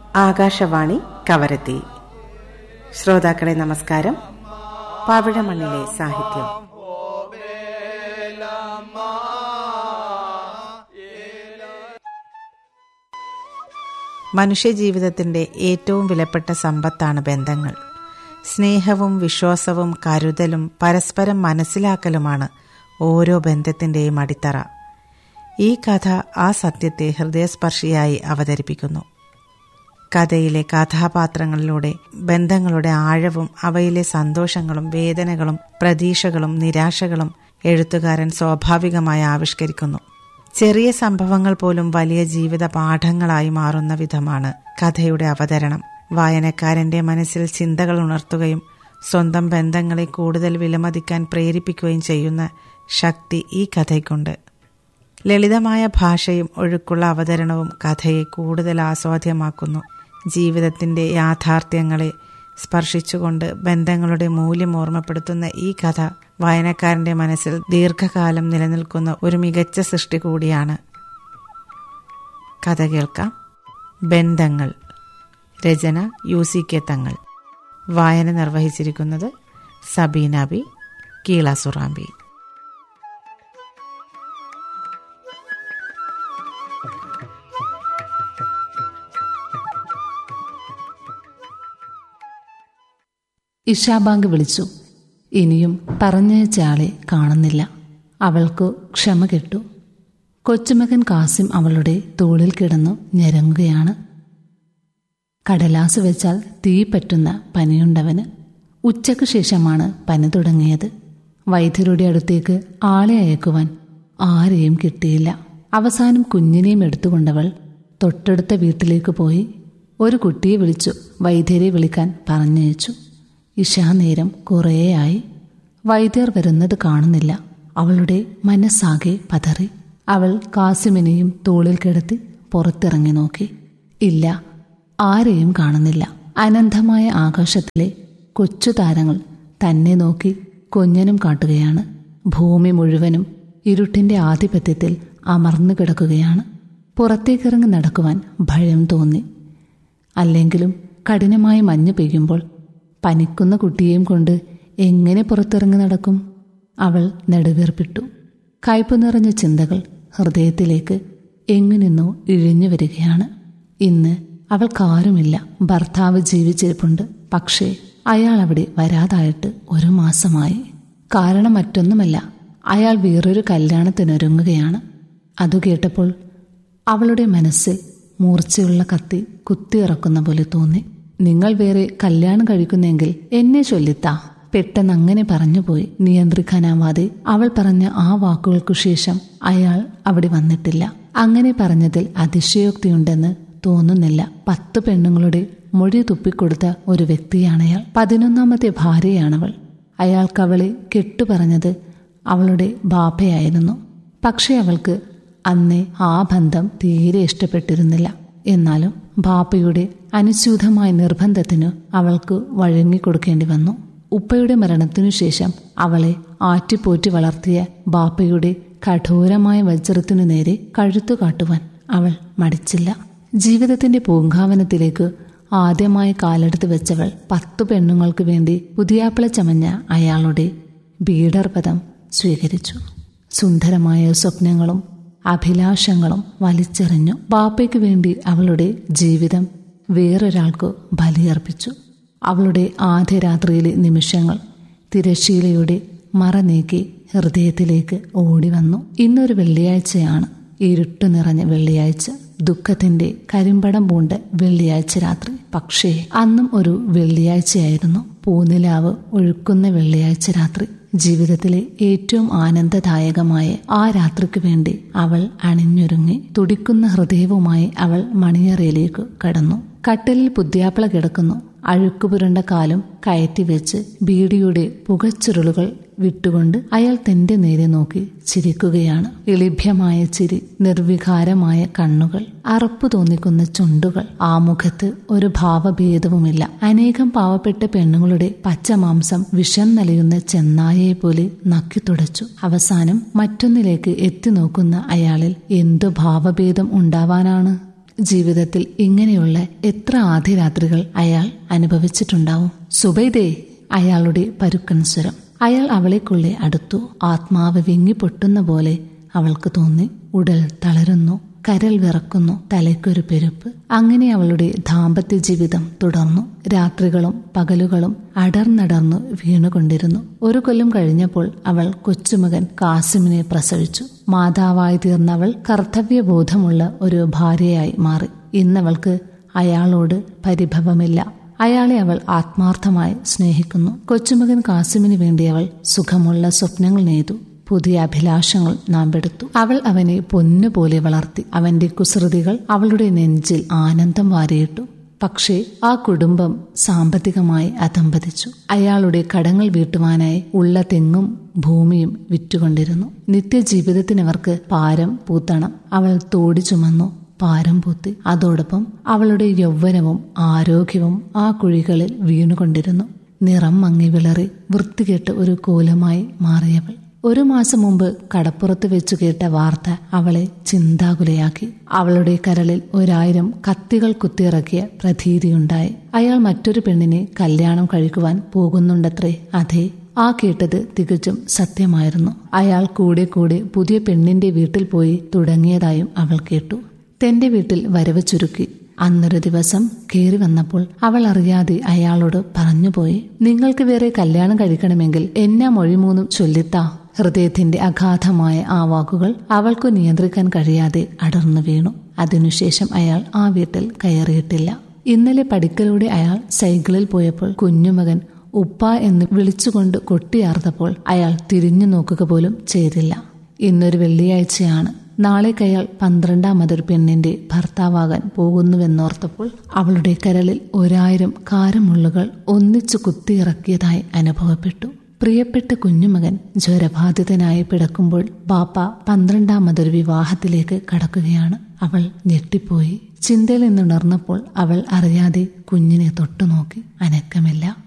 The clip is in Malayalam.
ആകാശവാണി കവരത്തി ശ്രോതാക്കളെ നമസ്കാരം പവിഴമണ്ണിലെ സാഹിത്യം മനുഷ്യജീവിതത്തിന്റെ ഏറ്റവും വിലപ്പെട്ട സമ്പത്താണ് ബന്ധങ്ങൾ സ്നേഹവും വിശ്വാസവും കരുതലും പരസ്പരം മനസ്സിലാക്കലുമാണ് ഓരോ ബന്ധത്തിന്റെയും അടിത്തറ ഈ കഥ ആ സത്യത്തെ ഹൃദയസ്പർശിയായി അവതരിപ്പിക്കുന്നു കഥയിലെ കഥാപാത്രങ്ങളിലൂടെ ബന്ധങ്ങളുടെ ആഴവും അവയിലെ സന്തോഷങ്ങളും വേദനകളും പ്രതീക്ഷകളും നിരാശകളും എഴുത്തുകാരൻ സ്വാഭാവികമായി ആവിഷ്കരിക്കുന്നു ചെറിയ സംഭവങ്ങൾ പോലും വലിയ ജീവിത പാഠങ്ങളായി മാറുന്ന വിധമാണ് കഥയുടെ അവതരണം വായനക്കാരന്റെ മനസ്സിൽ ചിന്തകൾ ഉണർത്തുകയും സ്വന്തം ബന്ധങ്ങളെ കൂടുതൽ വിലമതിക്കാൻ പ്രേരിപ്പിക്കുകയും ചെയ്യുന്ന ശക്തി ഈ കഥയ്ക്കുണ്ട് ലളിതമായ ഭാഷയും ഒഴുക്കുള്ള അവതരണവും കഥയെ കൂടുതൽ ആസ്വാദ്യമാക്കുന്നു ജീവിതത്തിന്റെ യാഥാർത്ഥ്യങ്ങളെ സ്പർശിച്ചുകൊണ്ട് ബന്ധങ്ങളുടെ മൂല്യം ഓർമ്മപ്പെടുത്തുന്ന ഈ കഥ വായനക്കാരന്റെ മനസ്സിൽ ദീർഘകാലം നിലനിൽക്കുന്ന ഒരു മികച്ച സൃഷ്ടി കൂടിയാണ് കഥ കേൾക്കാം ബന്ധങ്ങൾ രചന യു സി കെ തങ്ങൾ വായന നിർവഹിച്ചിരിക്കുന്നത് സബീന ബി കീളാസുറാമ്പി ഇഷാബാങ്ക് വിളിച്ചു ഇനിയും പറഞ്ഞയച്ചയാളെ കാണുന്നില്ല അവൾക്കു ക്ഷമ കെട്ടു കൊച്ചുമകൻ കാസിം അവളുടെ തോളിൽ കിടന്നു ഞെരങ്ങുകയാണ് കടലാസ് വെച്ചാൽ തീ പറ്റുന്ന പനിയുണ്ടവന് ഉച്ചയ്ക്ക് ശേഷമാണ് പനി തുടങ്ങിയത് വൈദ്യരുടെ അടുത്തേക്ക് ആളെ അയക്കുവാൻ ആരെയും കിട്ടിയില്ല അവസാനം കുഞ്ഞിനെയും എടുത്തുകൊണ്ടവൾ തൊട്ടടുത്ത വീട്ടിലേക്ക് പോയി ഒരു കുട്ടിയെ വിളിച്ചു വൈദ്യരെ വിളിക്കാൻ പറഞ്ഞയച്ചു ഇഷാനേരം കുറേയായി വൈദ്യർ വരുന്നത് കാണുന്നില്ല അവളുടെ മനസ്സാകെ പതറി അവൾ കാസിമിനെയും തോളിൽ കിടത്തി പുറത്തിറങ്ങി നോക്കി ഇല്ല ആരെയും കാണുന്നില്ല അനന്തമായ ആകാശത്തിലെ കൊച്ചു താരങ്ങൾ തന്നെ നോക്കി കൊഞ്ഞനും കാട്ടുകയാണ് ഭൂമി മുഴുവനും ഇരുട്ടിന്റെ ആധിപത്യത്തിൽ അമർന്നു കിടക്കുകയാണ് പുറത്തേക്കിറങ്ങി നടക്കുവാൻ ഭയം തോന്നി അല്ലെങ്കിലും കഠിനമായി മഞ്ഞ് പെയ്യുമ്പോൾ പനിക്കുന്ന കുട്ടിയെയും കൊണ്ട് എങ്ങനെ പുറത്തിറങ്ങി നടക്കും അവൾ നെടുവീർപ്പിട്ടു കയ്പു നിറഞ്ഞ ചിന്തകൾ ഹൃദയത്തിലേക്ക് എങ്ങനെന്നോ ഇഴിഞ്ഞു വരികയാണ് ഇന്ന് അവൾക്കാരുമില്ല ഭർത്താവ് ജീവിച്ചിരിപ്പുണ്ട് പക്ഷേ അയാൾ അവിടെ വരാതായിട്ട് ഒരു മാസമായി കാരണം മറ്റൊന്നുമല്ല അയാൾ വേറൊരു കല്യാണത്തിനൊരുങ്ങുകയാണ് അതു കേട്ടപ്പോൾ അവളുടെ മനസ്സിൽ മൂർച്ചയുള്ള കത്തി കുത്തിയിറക്കുന്ന പോലെ തോന്നി നിങ്ങൾ വേറെ കല്യാണം കഴിക്കുന്നെങ്കിൽ എന്നെ ചൊല്ലിത്താ പെട്ടെന്ന് അങ്ങനെ പറഞ്ഞുപോയി നിയന്ത്രിക്കാനാവാതെ അവൾ പറഞ്ഞ ആ വാക്കുകൾക്കു ശേഷം അയാൾ അവിടെ വന്നിട്ടില്ല അങ്ങനെ പറഞ്ഞതിൽ അതിശയോക്തിയുണ്ടെന്ന് തോന്നുന്നില്ല പത്ത് പെണ്ണുങ്ങളുടെ മൊഴി തുപ്പിക്കൊടുത്ത ഒരു വ്യക്തിയാണ് അയാൾ പതിനൊന്നാമത്തെ ഭാര്യയാണവൾ അയാൾക്ക് അവളെ കെട്ടുപറഞ്ഞത് അവളുടെ ബാപ്പയായിരുന്നു പക്ഷെ അവൾക്ക് അന്നേ ആ ബന്ധം തീരെ ഇഷ്ടപ്പെട്ടിരുന്നില്ല എന്നാലും ബാപ്പയുടെ അനുസ്യൂതമായ നിർബന്ധത്തിന് അവൾക്ക് വഴങ്ങിക്കൊടുക്കേണ്ടി വന്നു ഉപ്പയുടെ മരണത്തിനു ശേഷം അവളെ ആറ്റിപ്പോറ്റി വളർത്തിയ ബാപ്പയുടെ കഠോരമായ വജ്രത്തിനു നേരെ കഴുത്തു കാട്ടുവാൻ അവൾ മടിച്ചില്ല ജീവിതത്തിന്റെ പൂങ്കാവനത്തിലേക്ക് ആദ്യമായി കാലെടുത്ത് വെച്ചവൾ പത്തു പെണ്ണുങ്ങൾക്ക് വേണ്ടി പുതിയാപ്പിള ചമഞ്ഞ അയാളുടെ ബീഡർപദം സ്വീകരിച്ചു സുന്ദരമായ സ്വപ്നങ്ങളും അഭിലാഷങ്ങളും വലിച്ചെറിഞ്ഞു ബാപ്പയ്ക്ക് വേണ്ടി അവളുടെ ജീവിതം വേറൊരാൾക്ക് ബലിയർപ്പിച്ചു അവളുടെ ആദ്യ രാത്രിയിലെ നിമിഷങ്ങൾ തിരശീലയുടെ മറ നീക്കി ഹൃദയത്തിലേക്ക് ഓടി വന്നു ഇന്നൊരു വെള്ളിയാഴ്ചയാണ് ഇരുട്ടു നിറഞ്ഞ വെള്ളിയാഴ്ച ദുഃഖത്തിന്റെ കരിമ്പടം പൂണ്ട് വെള്ളിയാഴ്ച രാത്രി പക്ഷേ അന്നും ഒരു വെള്ളിയാഴ്ചയായിരുന്നു പൂനിലാവ് ഒഴുക്കുന്ന വെള്ളിയാഴ്ച രാത്രി ജീവിതത്തിലെ ഏറ്റവും ആനന്ദദായകമായ ആ രാത്രിക്ക് വേണ്ടി അവൾ അണിഞ്ഞൊരുങ്ങി തുടിക്കുന്ന ഹൃദയവുമായി അവൾ മണിയറയിലേക്ക് കടന്നു കട്ടിലിൽ പുതിയാപ്പിള കിടക്കുന്നു അഴുക്കുപുരണ്ട കാലും കയറ്റി വെച്ച് ബീഡിയുടെ പുകച്ചുരുളുകൾ വിട്ടുകൊണ്ട് അയാൾ തന്റെ നേരെ നോക്കി ചിരിക്കുകയാണ് എളിഭ്യമായ ചിരി നിർവികാരമായ കണ്ണുകൾ അറപ്പു തോന്നിക്കുന്ന ചുണ്ടുകൾ ആ മുഖത്ത് ഒരു ഭാവഭേദവുമില്ല അനേകം പാവപ്പെട്ട പെണ്ണുങ്ങളുടെ പച്ചമാംസം വിഷം നലിയുന്ന ചെന്നായയെ പോലെ നക്കി തുടച്ചു അവസാനം മറ്റൊന്നിലേക്ക് എത്തി നോക്കുന്ന അയാളിൽ എന്തു ഭാവഭേദം ഉണ്ടാവാനാണ് ജീവിതത്തിൽ ഇങ്ങനെയുള്ള എത്ര ആദ്യരാത്രികൾ അയാൾ അനുഭവിച്ചിട്ടുണ്ടാവും സുബൈദേ അയാളുടെ പരുക്കൻ സ്വരം അയാൾ അവളെക്കുള്ളെ അടുത്തു ആത്മാവ് വിങ്ങി പൊട്ടുന്ന പോലെ അവൾക്ക് തോന്നി ഉടൽ തളരുന്നു കരൽ വിറക്കുന്നു തലയ്ക്കൊരു പെരുപ്പ് അങ്ങനെ അവളുടെ ദാമ്പത്യ ജീവിതം തുടർന്നു രാത്രികളും പകലുകളും അടർന്നടർന്നു വീണുകൊണ്ടിരുന്നു ഒരു കൊല്ലം കഴിഞ്ഞപ്പോൾ അവൾ കൊച്ചുമകൻ കാസിമിനെ പ്രസവിച്ചു മാതാവായി തീർന്ന അവൾ കർത്തവ്യബോധമുള്ള ഒരു ഭാര്യയായി മാറി ഇന്നവൾക്ക് അയാളോട് പരിഭവമില്ല അയാളെ അവൾ ആത്മാർത്ഥമായി സ്നേഹിക്കുന്നു കൊച്ചുമകൻ കാസിമിന് വേണ്ടി അവൾ സുഖമുള്ള സ്വപ്നങ്ങൾ നെയ്തു പുതിയ അഭിലാഷങ്ങൾ നാമ്പെടുത്തു അവൾ അവനെ പൊന്നുപോലെ വളർത്തി അവന്റെ കുസൃതികൾ അവളുടെ നെഞ്ചിൽ ആനന്ദം വാരിയിട്ടു പക്ഷേ ആ കുടുംബം സാമ്പത്തികമായി അധംപതിച്ചു അയാളുടെ കടങ്ങൾ വീട്ടുവാനായി ഉള്ള തെങ്ങും ഭൂമിയും വിറ്റുകൊണ്ടിരുന്നു നിത്യജീവിതത്തിനവർക്ക് പാരം പൂത്തണം അവൾ തോടി ചുമന്നു പാരം പൂത്തി അതോടൊപ്പം അവളുടെ യൗവനവും ആരോഗ്യവും ആ കുഴികളിൽ വീണുകൊണ്ടിരുന്നു നിറം മങ്ങി വിളറി വൃത്തികെട്ട് ഒരു കോലമായി മാറിയവൾ ഒരു മാസം മുമ്പ് കടപ്പുറത്ത് വെച്ചു കേട്ട വാർത്ത അവളെ ചിന്താകുലയാക്കി അവളുടെ കരളിൽ ഒരായിരം കത്തികൾ കുത്തിയിറക്കിയ പ്രതീതിയുണ്ടായി അയാൾ മറ്റൊരു പെണ്ണിനെ കല്യാണം കഴിക്കുവാൻ പോകുന്നുണ്ടത്രേ അതെ ആ കേട്ടത് തികച്ചും സത്യമായിരുന്നു അയാൾ കൂടെ കൂടെ പുതിയ പെണ്ണിന്റെ വീട്ടിൽ പോയി തുടങ്ങിയതായും അവൾ കേട്ടു തന്റെ വീട്ടിൽ വരവ് ചുരുക്കി അന്നൊരു ദിവസം കയറി വന്നപ്പോൾ അവൾ അറിയാതെ അയാളോട് പറഞ്ഞുപോയി നിങ്ങൾക്ക് വേറെ കല്യാണം കഴിക്കണമെങ്കിൽ എന്നാ മൊഴിമൂന്നും ചൊല്ലിത്താ ഹൃദയത്തിന്റെ അഗാധമായ ആ വാക്കുകൾ അവൾക്കു നിയന്ത്രിക്കാൻ കഴിയാതെ അടർന്നു വീണു അതിനുശേഷം അയാൾ ആ വീട്ടിൽ കയറിയിട്ടില്ല ഇന്നലെ പടിക്കലൂടെ അയാൾ സൈക്കിളിൽ പോയപ്പോൾ കുഞ്ഞുമകൻ ഉപ്പ എന്ന് വിളിച്ചുകൊണ്ട് കൊട്ടിയാർത്തപ്പോൾ അയാൾ തിരിഞ്ഞു നോക്കുക പോലും ചെയ്തില്ല ഇന്നൊരു വെള്ളിയാഴ്ചയാണ് നാളേക്കയാൾ പന്ത്രണ്ടാമതൊരു പെണ്ണിന്റെ ഭർത്താവാകാൻ പോകുന്നുവെന്നോർത്തപ്പോൾ അവളുടെ കരളിൽ ഒരായിരം കാരമുള്ളുകൾ ഒന്നിച്ചു കുത്തിയിറക്കിയതായി അനുഭവപ്പെട്ടു പ്രിയപ്പെട്ട കുഞ്ഞുമകൻ ജ്വരബാധിതനായി പിടക്കുമ്പോൾ ബാപ്പ പന്ത്രണ്ടാമതൊരു വിവാഹത്തിലേക്ക് കടക്കുകയാണ് അവൾ ഞെട്ടിപ്പോയി ചിന്തയിൽ നിന്നുണർന്നപ്പോൾ അവൾ അറിയാതെ കുഞ്ഞിനെ തൊട്ടുനോക്കി അനക്കമില്ല